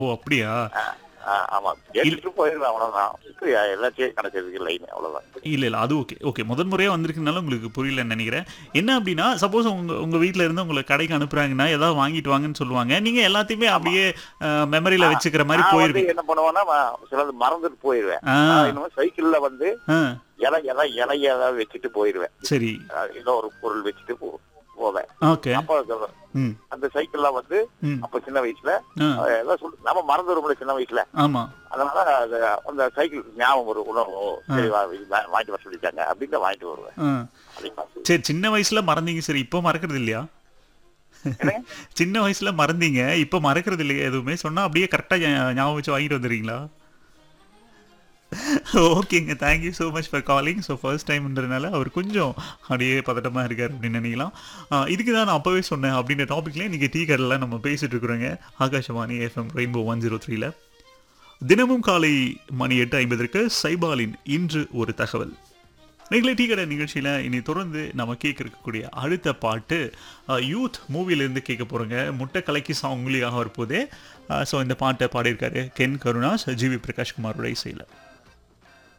ஓ அப்படியா ஆ, ஆமா கேட்டுட்டு போயிருவேன் அவ்வளவுதான் இப்ப எல்லாத்தையும் கிடைச்சதுக்கு லைன் அவ்வளவுதான் இல்ல இல்ல அது ஓகே ஓகே முதல் முறையா வந்திருக்கனால உங்களுக்கு புரியலன்னு நினைக்கிறேன் என்ன அப்படின்னா சப்போஸ் உங்க உங்க வீட்ல இருந்து உங்களை கடைக்கு அனுப்புறாங்கன்னா ஏதாவது வாங்கிட்டு வாங்கன்னு சொல்லுவாங்க நீங்க எல்லாத்தையுமே அப்படியே மெமரியில வச்சுக்கிற மாதிரி நான் வந்து போயிருவீங்க என்ன பண்ணுவேன்னா ம- சிலது மறந்துட்டு போயிருவேன் ஆ. நான் இன்னும் சைக்கிள்ல வந்து ஆ, இலை இலை இலைய ஏதாவது வச்சுட்டு போயிருவேன் சரி அஹ் ஏதோ ஒரு பொருள் வச்சுட்டு போ- போவேன் ஓகே அப்ப அந்த- ம் அந்த சைக்கிள்ல வந்து ம் அப்ப சின்ன வயசுல ஆ, அஹ் ஏதோ சொல்லு நம்ம மறந்துடும்ல சின்ன வயசுல ஆமா அதனால அது அந்த சைக்கிள் ஞாபகம் ஒரு உணவு சரி வா, இது வா- வாங்கிட்டு வர சொல்லிட்டாங்க அப்படின்னு வாங்கிட்டு வருவேன் ஆ. அதை பார்த்து. சரி சின்ன வயசுல மறந்தீங்க சரி இப்போ மறக்கிறது இல்லையா என்னங்க? சின்ன வயசுல மறந்தீங்க இப்போ மறக்கிறது இல்லையா எதுவுமே சொன்னா அப்படியே கரெக்டா ஞாபகம் வச்சு வாங்கிட்டு வந்துடுறீங்களா ஓகேங்க thank you so much for calling so first டைம்ன்றதுனால அவர் கொஞ்சம் அப்படியே பதட்டமாக இருக்கார் அப்படின்னு நினைக்கலாம் ஆஹ் இதுக்கு தான் நான் அப்போவே சொன்னேன் அப்படின்ற டாப்பிக்லேயே இன்றைக்கி டீ கடையில் நம்ம பேசிட்டு இருக்கிறோங்க Akashvani FM rainbow one zero த்ரீல தினமும் காலை மணி எட்டு ஐம்பதற்கு சைபாலின் இன்று ஒரு தகவல் நீங்களே டீ கடை நிகழ்ச்சியில் இனி தொடர்ந்து நம்ம கேட்க இருக்கக்கூடிய அடுத்த பாட்டு அஹ், யூத் மூவிலேருந்து கேட்க போகிறோங்க முட்டை கலக்கி சாங் உங்களுக்காக வரப்போதே ஸோ இந்த பாட்டை பாடியிருக்காரு கென் கருணாஸ் ஜிவி பிரகாஷ் குமாரோட இசையில்